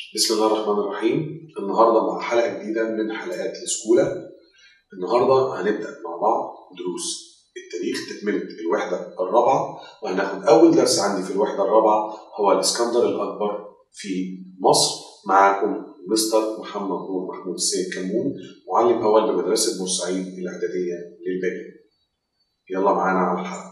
بسم الله الرحمن الرحيم النهارده مع حلقه جديده من حلقات السكولا النهارده هنبدا مع بعض دروس التاريخ تكمله الوحده الرابعه وهناخد اول درس عندي في الوحده الرابعه هو الاسكندر الاكبر في مصر معاكم مستر محمد نور محمود السيد كمون معلم اول بمدرسه بورسعيد الاعداديه للباقي يلا معانا على الحلقه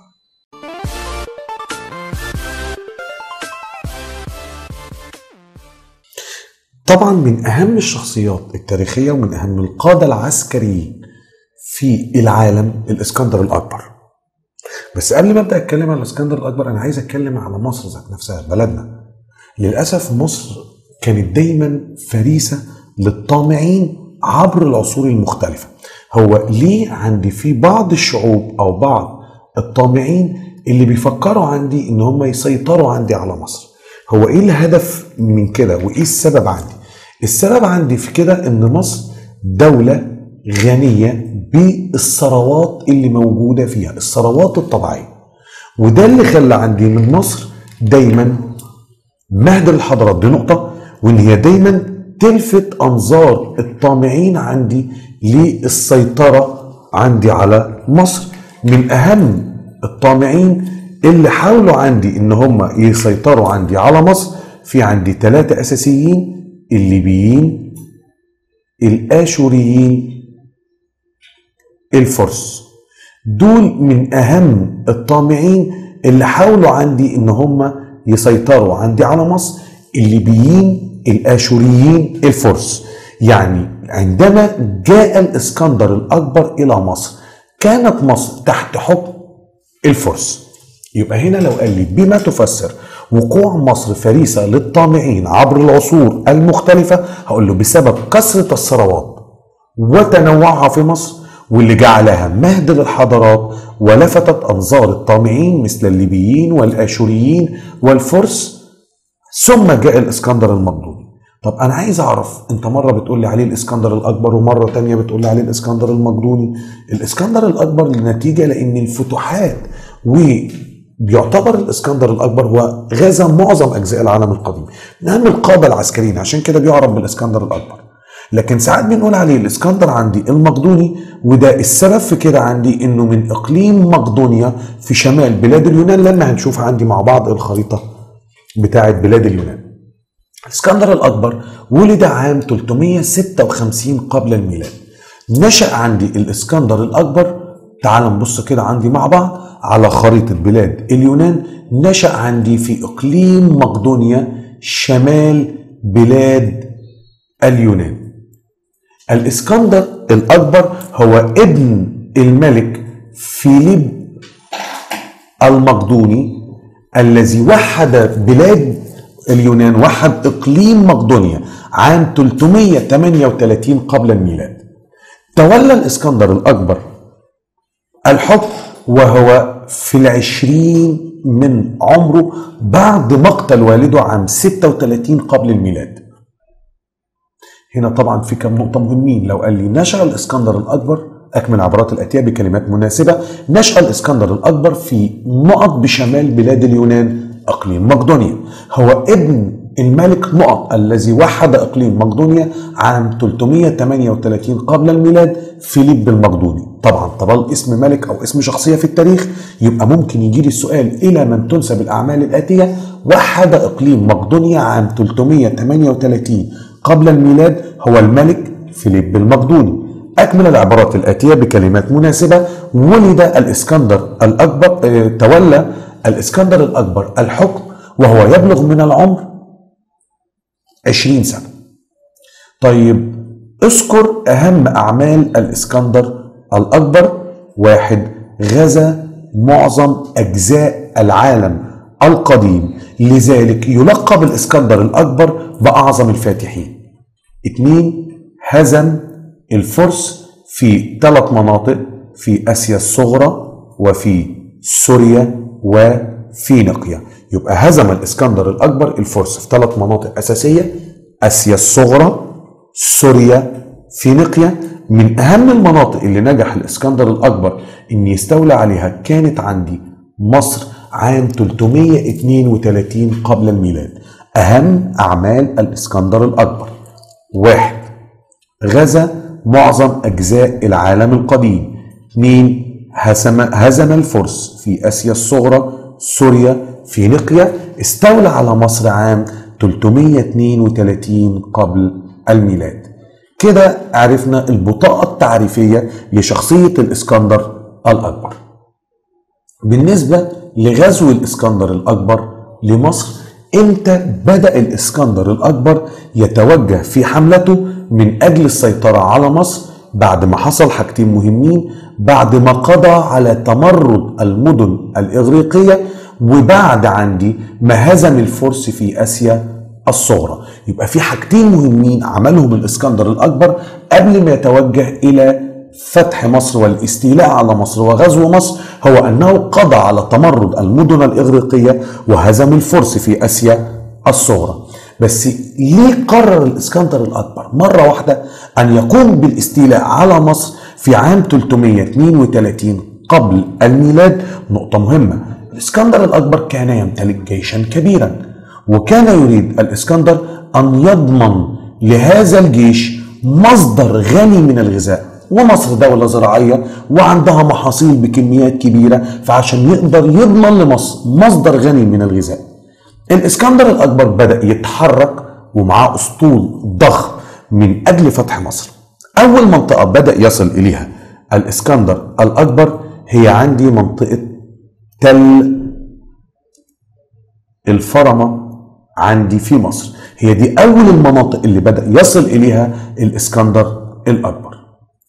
طبعا من اهم الشخصيات التاريخيه ومن اهم القاده العسكريين في العالم الاسكندر الاكبر بس قبل ما ابدا اتكلم عن الاسكندر الاكبر انا عايز اتكلم على مصر ذات نفسها بلدنا للاسف مصر كانت دايما فريسه للطامعين عبر العصور المختلفه هو ليه عندي في بعض الشعوب او بعض الطامعين اللي بيفكروا عندي ان هم يسيطروا عندي على مصر هو ايه الهدف من كده وايه السبب عندي السبب عندي في كده ان مصر دولة غنية بالثروات اللي موجودة فيها الثروات الطبيعية وده اللي خلى عندي من مصر دايما مهد الحضارات دي نقطة وان هي دايما تلفت انظار الطامعين عندي للسيطرة عندي على مصر من اهم الطامعين اللي حاولوا عندي ان هم يسيطروا عندي على مصر في عندي ثلاثة اساسيين الليبيين الاشوريين الفرس دول من اهم الطامعين اللي حاولوا عندي ان هم يسيطروا عندي على مصر الليبيين الاشوريين الفرس يعني عندما جاء الاسكندر الاكبر الى مصر كانت مصر تحت حكم الفرس يبقى هنا لو قال لي بما تفسر وقوع مصر فريسة للطامعين عبر العصور المختلفة هقول له بسبب كثرة الثروات وتنوعها في مصر واللي جعلها مهد للحضارات ولفتت أنظار الطامعين مثل الليبيين والآشوريين والفرس ثم جاء الإسكندر المقدوني طب أنا عايز أعرف أنت مرة بتقول لي عليه الإسكندر الأكبر ومرة تانية بتقول لي عليه الإسكندر المقدوني الإسكندر الأكبر لنتيجة لأن الفتوحات و بيعتبر الاسكندر الاكبر هو غزا معظم اجزاء العالم القديم من اهم القاده العسكريين عشان كده بيعرف بالاسكندر الاكبر لكن ساعات بنقول عليه الاسكندر عندي المقدوني وده السبب في كده عندي انه من اقليم مقدونيا في شمال بلاد اليونان لما هنشوف عندي مع بعض الخريطه بتاعه بلاد اليونان الاسكندر الاكبر ولد عام 356 قبل الميلاد نشأ عندي الاسكندر الاكبر تعال نبص كده عندي مع بعض على خريطة بلاد اليونان نشأ عندي في إقليم مقدونيا شمال بلاد اليونان الإسكندر الأكبر هو ابن الملك فيليب المقدوني الذي وحد بلاد اليونان وحد إقليم مقدونيا عام 338 قبل الميلاد تولى الإسكندر الأكبر الحكم وهو في العشرين من عمره بعد مقتل والده عام 36 قبل الميلاد هنا طبعا في كم نقطة مهمين لو قال لي نشأ الإسكندر الأكبر أكمل عبارات الأتية بكلمات مناسبة نشأ الإسكندر الأكبر في نقط بشمال بلاد اليونان أقليم مقدونيا هو ابن الملك نقط الذي وحد اقليم مقدونيا عام 338 قبل الميلاد فيليب المقدوني طبعا طبعا اسم ملك او اسم شخصيه في التاريخ يبقى ممكن يجي لي السؤال الى من تنسب الاعمال الاتيه وحد اقليم مقدونيا عام 338 قبل الميلاد هو الملك فيليب المقدوني اكمل العبارات الاتيه بكلمات مناسبه ولد الاسكندر الاكبر اه تولى الاسكندر الاكبر الحكم وهو يبلغ من العمر عشرين سنة طيب اذكر أهم أعمال الإسكندر الأكبر واحد غزا معظم أجزاء العالم القديم لذلك يلقب الإسكندر الأكبر بأعظم الفاتحين اثنين هزم الفرس في ثلاث مناطق في آسيا الصغرى وفي سوريا وفينيقيا يبقى هزم الاسكندر الاكبر الفرس في ثلاث مناطق اساسيه اسيا الصغرى سوريا فينيقيا من اهم المناطق اللي نجح الاسكندر الاكبر ان يستولى عليها كانت عندي مصر عام 332 قبل الميلاد أهم أعمال الإسكندر الأكبر واحد غزا معظم أجزاء العالم القديم اثنين هزم, هزم الفرس في آسيا الصغرى سوريا فينيقيا استولى على مصر عام 332 قبل الميلاد كده عرفنا البطاقة التعريفية لشخصية الإسكندر الأكبر بالنسبة لغزو الإسكندر الأكبر لمصر امتى بدأ الإسكندر الأكبر يتوجه في حملته من أجل السيطرة على مصر بعد ما حصل حاجتين مهمين بعد ما قضى على تمرد المدن الإغريقية وبعد عندي ما هزم الفرس في آسيا الصغرى يبقى في حاجتين مهمين عملهم الإسكندر الأكبر قبل ما يتوجه إلى فتح مصر والاستيلاء على مصر وغزو مصر هو أنه قضى على تمرد المدن الإغريقية وهزم الفرس في آسيا الصغرى بس ليه قرر الإسكندر الأكبر مرة واحدة أن يقوم بالاستيلاء على مصر في عام 332 قبل الميلاد نقطة مهمة الإسكندر الأكبر كان يمتلك جيشا كبيرا وكان يريد الإسكندر أن يضمن لهذا الجيش مصدر غني من الغذاء ومصر دولة زراعية وعندها محاصيل بكميات كبيرة فعشان يقدر يضمن لمصر مصدر غني من الغذاء الإسكندر الأكبر بدأ يتحرك ومعاه أسطول ضخم من أجل فتح مصر أول منطقة بدأ يصل إليها الإسكندر الأكبر هي عندي منطقة تل الفرمة عندي في مصر هي دي أول المناطق اللي بدأ يصل إليها الإسكندر الأكبر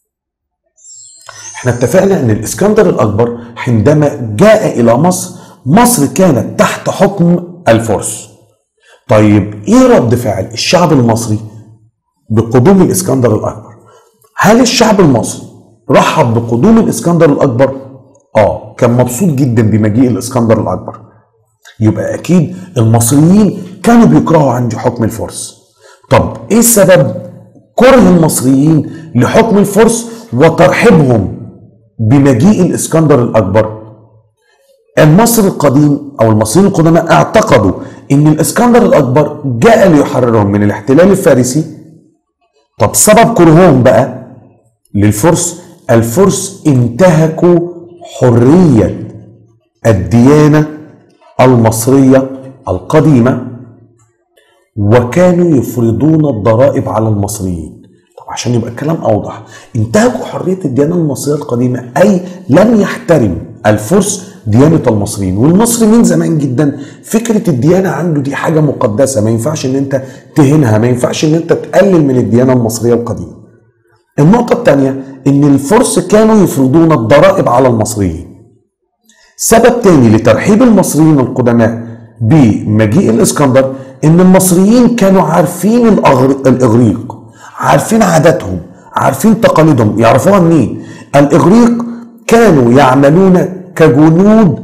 احنا اتفقنا ان الاسكندر الاكبر عندما جاء الى مصر مصر كانت تحت حكم الفرس طيب ايه رد فعل الشعب المصري بقدوم الاسكندر الاكبر هل الشعب المصري رحب بقدوم الاسكندر الاكبر اه كان مبسوط جدا بمجيء الاسكندر الاكبر يبقى اكيد المصريين كانوا بيكرهوا عندي حكم الفرس طب ايه سبب كره المصريين لحكم الفرس وترحيبهم بمجيء الاسكندر الاكبر المصري القديم او المصريين القدماء اعتقدوا ان الاسكندر الاكبر جاء ليحررهم من الاحتلال الفارسي طب سبب كرههم بقى للفرس الفرس انتهكوا حريه الديانه المصريه القديمه وكانوا يفرضون الضرائب على المصريين طب عشان يبقى الكلام اوضح انتهكوا حريه الديانه المصريه القديمه اي لم يحترم الفرس ديانه المصريين والمصري من زمان جدا فكره الديانه عنده دي حاجه مقدسه ما ينفعش ان انت تهينها ما ينفعش ان انت تقلل من الديانه المصريه القديمه النقطه الثانيه ان الفرس كانوا يفرضون الضرائب على المصريين سبب تاني لترحيب المصريين القدماء بمجيء الاسكندر ان المصريين كانوا عارفين الأغر- الاغريق عارفين عاداتهم عارفين تقاليدهم يعرفوها منين الاغريق كانوا يعملون كجنود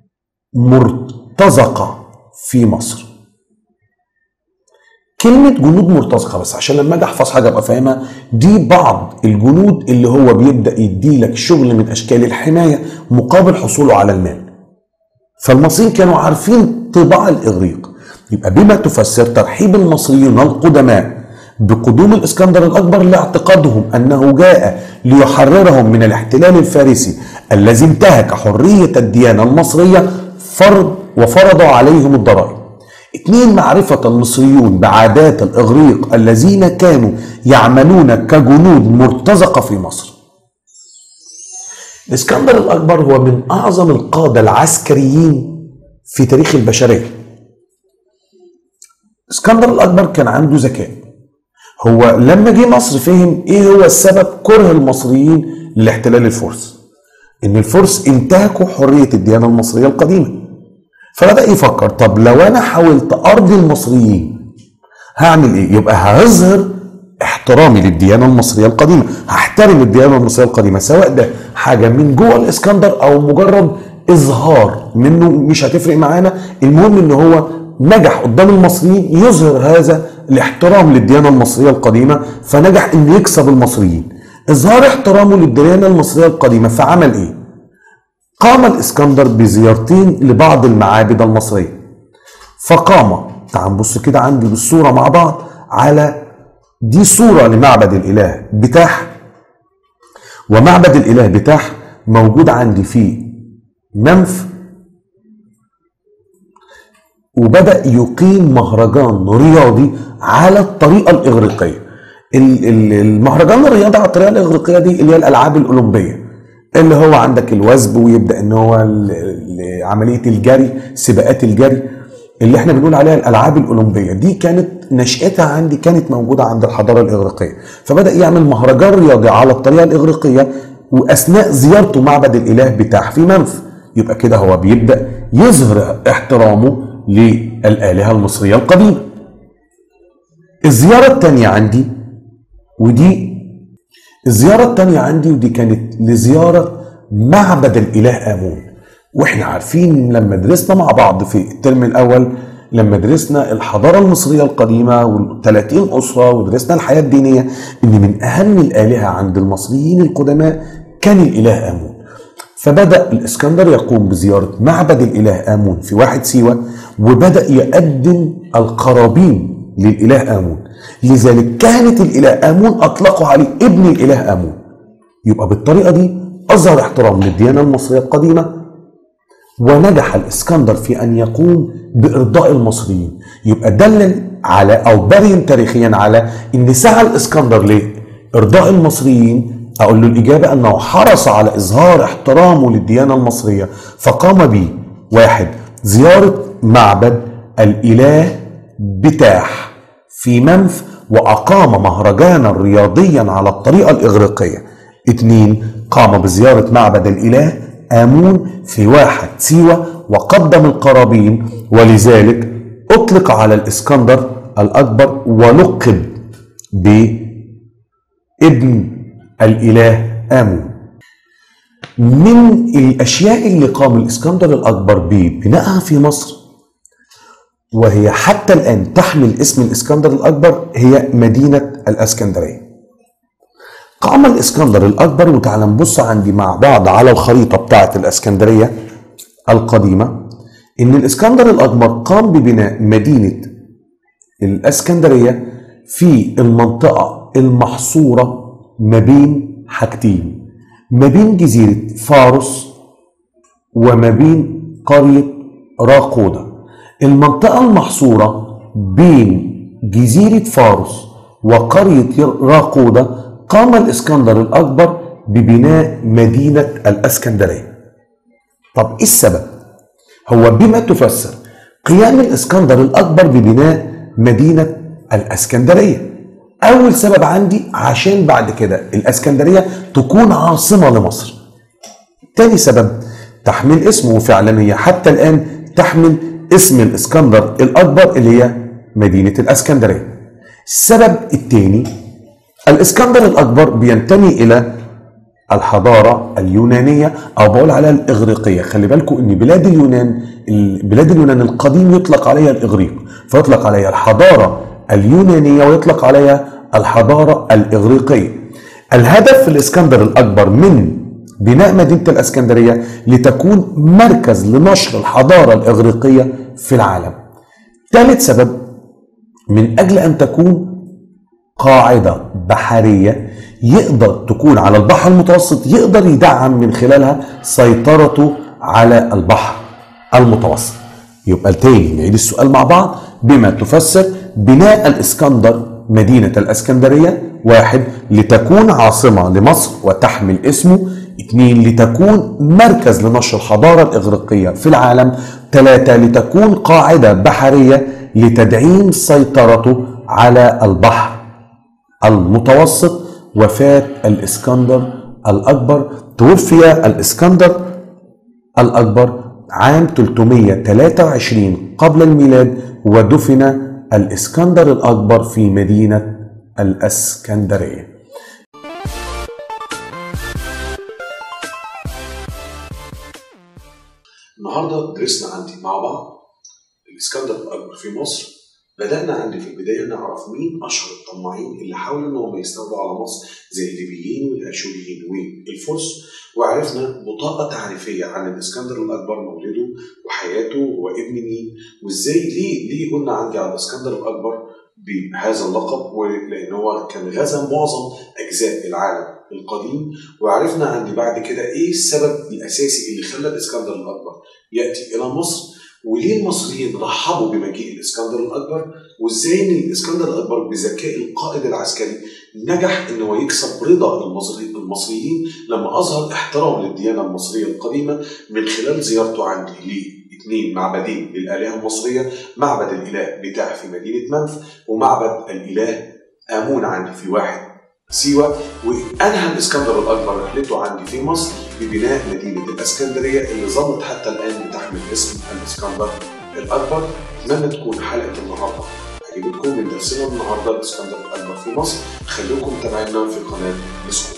مرتزقه في مصر كلمة جنود مرتزقة بس عشان لما اجي احفظ حاجة ابقى فاهمها دي بعض الجنود اللي هو بيبدأ يدي لك شغل من اشكال الحماية مقابل حصوله على المال. فالمصريين كانوا عارفين طباع الاغريق يبقى بما تفسر ترحيب المصريين القدماء بقدوم الاسكندر الاكبر لاعتقادهم انه جاء ليحررهم من الاحتلال الفارسي الذي انتهك حريه الديانه المصريه فرض وفرض عليهم الضرائب. اثنين معرفة المصريون بعادات الإغريق الذين كانوا يعملون كجنود مرتزقة في مصر الإسكندر الأكبر هو من أعظم القادة العسكريين في تاريخ البشرية الإسكندر الأكبر كان عنده ذكاء هو لما جه مصر فهم إيه هو السبب كره المصريين لاحتلال الفرس إن الفرس انتهكوا حرية الديانة المصرية القديمة فبدأ يفكر طب لو أنا حاولت أرضي المصريين هعمل إيه؟ يبقى هظهر احترامي للديانة المصرية القديمة هحترم الديانة المصرية القديمة سواء ده حاجة من جوه الإسكندر أو مجرد إظهار منه مش هتفرق معانا المهم إن هو نجح قدام المصريين يظهر هذا الاحترام للديانة المصرية القديمة فنجح إنه يكسب المصريين إظهار احترامه للديانة المصرية القديمة فعمل إيه؟ قام الإسكندر بزيارتين لبعض المعابد المصرية فقام تعال نبص كده عندي بالصوره مع بعض على دي صوره لمعبد الاله بتاح ومعبد الاله بتاح موجود عندي في منف وبدا يقيم مهرجان رياضي على الطريقه الاغريقيه ال- ال- المهرجان الرياضي على الطريقه الاغريقيه دي اللي هي الالعاب الاولمبيه اللي هو عندك الوثب ويبدا ان هو ال- ال- عمليه الجري سباقات الجري اللي احنا بنقول عليها الالعاب الاولمبيه دي كانت نشاتها عندي كانت موجوده عند الحضاره الاغريقيه فبدا يعمل مهرجان رياضي على الطريقه الاغريقيه واثناء زيارته معبد الاله بتاع في منف يبقى كده هو بيبدا يظهر احترامه للالهه المصريه القديمه الزياره الثانيه عندي ودي الزيارة التانية عندي ودي كانت لزيارة معبد الإله آمون واحنا عارفين لما درسنا مع بعض في الترم الأول لما درسنا الحضارة المصرية القديمة وال30 أسرة ودرسنا الحياة الدينية إن من أهم الآلهة عند المصريين القدماء كان الإله آمون فبدأ الإسكندر يقوم بزيارة معبد الإله آمون في واحد سيوة وبدأ يقدم القرابين للإله آمون لذلك كانت الإله آمون أطلقوا عليه ابن الإله آمون يبقى بالطريقة دي أظهر احترام للديانة المصرية القديمة ونجح الإسكندر في أن يقوم بإرضاء المصريين يبقى دلل على أو برهن تاريخيا على أن سعى الإسكندر لإرضاء المصريين أقول له الإجابة أنه حرص على إظهار احترامه للديانة المصرية فقام به واحد زيارة معبد الإله بتاح في منف وأقام مهرجانا رياضيا على الطريقة الإغريقية اتنين قام بزيارة معبد الإله آمون في واحد سيوة وقدم القرابين ولذلك أطلق على الإسكندر الأكبر ولقب بابن الإله آمون من الأشياء اللي قام الإسكندر الأكبر ببنائها في مصر وهي حتى الآن تحمل اسم الإسكندر الأكبر هي مدينة الأسكندرية قام الإسكندر الأكبر وتعالى نبص عندي مع بعض على الخريطة بتاعة الأسكندرية القديمة إن الإسكندر الأكبر قام ببناء مدينة الأسكندرية في المنطقة المحصورة ما بين حاجتين ما بين جزيرة فارس وما بين قرية راقودة المنطقة المحصورة بين جزيرة فارس وقرية راقودة قام الإسكندر الأكبر ببناء مدينة الأسكندرية طب إيه السبب؟ هو بما تفسر قيام الإسكندر الأكبر ببناء مدينة الأسكندرية أول سبب عندي عشان بعد كده الأسكندرية تكون عاصمة لمصر تاني سبب تحمل اسمه وفعلا هي حتى الآن تحمل اسم الإسكندر الأكبر اللي هي مدينة الأسكندرية السبب الثاني الإسكندر الأكبر بينتمي إلى الحضارة اليونانية أو بقول عليها الإغريقية خلي بالكم إن بلاد اليونان بلاد اليونان القديم يطلق عليها الإغريق فيطلق عليها الحضارة اليونانية ويطلق عليها الحضارة الإغريقية الهدف الإسكندر الأكبر من بناء مدينة الأسكندرية لتكون مركز لنشر الحضارة الإغريقية في العالم ثالث سبب من أجل أن تكون قاعدة بحرية يقدر تكون على البحر المتوسط يقدر يدعم من خلالها سيطرته على البحر المتوسط يبقى تاني نعيد السؤال مع بعض بما تفسر بناء الإسكندر مدينة الأسكندرية واحد لتكون عاصمة لمصر وتحمل اسمه اثنين لتكون مركز لنشر الحضارة الإغريقية في العالم ثلاثة لتكون قاعدة بحرية لتدعيم سيطرته على البحر المتوسط وفاة الإسكندر الأكبر توفي الإسكندر الأكبر عام 323 قبل الميلاد ودفن الإسكندر الأكبر في مدينة الأسكندرية النهارده درسنا عندي مع بعض الاسكندر الاكبر في مصر بدأنا عندي في البداية نعرف مين أشهر الطماعين اللي حاولوا إنهم يستولوا على مصر زي الليبيين والأشوريين والفرس وعرفنا بطاقة تعريفية عن الإسكندر الأكبر مولده وحياته وابن مين وإزاي ليه ليه قلنا عندي على الإسكندر الأكبر بهذا اللقب ولأن هو كان غزا معظم أجزاء العالم القديم وعرفنا عندي بعد كده إيه السبب الأساسي اللي خلى الإسكندر الأكبر يأتي إلى مصر وليه المصريين رحبوا بمجيء الاسكندر الاكبر وازاي ان الاسكندر الاكبر بذكاء القائد العسكري نجح ان هو يكسب رضا المصريين لما اظهر احترام للديانه المصريه القديمه من خلال زيارته عندي لاثنين معبدين للالهه المصريه معبد الاله بتاع في مدينه منف ومعبد الاله امون عندي في واحد سيوة وأنهى الإسكندر الأكبر رحلته عندي في مصر ببناء مدينة الإسكندرية اللي ظلت حتى الآن بتحمل اسم الإسكندر الأكبر أتمنى تكون حلقة النهاردة عجبتكم من درسنا النهاردة الإسكندر الأكبر في مصر خليكم تابعينا في قناة الإسكندر